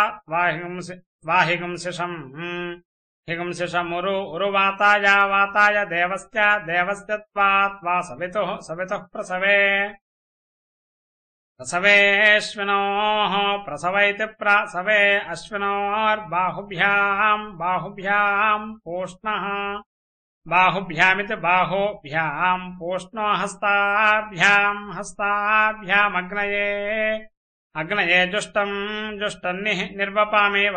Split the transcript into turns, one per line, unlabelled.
त्वाहिगुंसिषम् हिगुंसिषमुरु उरुवाताय वाताय देवस्य देवस्य त्वा त्वा सवितुः सवितुः प्रसवे प्रसवेऽश्विनोः प्रसवैति प्रसवे अश्विनोर्बाहुभ्याम् बाहुभ्याम् पूष्णः बाहुभ्यामिति बाहुभ्याम् पूष्णो हस्ताभ्याम् हस्ताभ्यामग्नये अग्नये जुष्टम् जुष्टन्निः निर्वपामि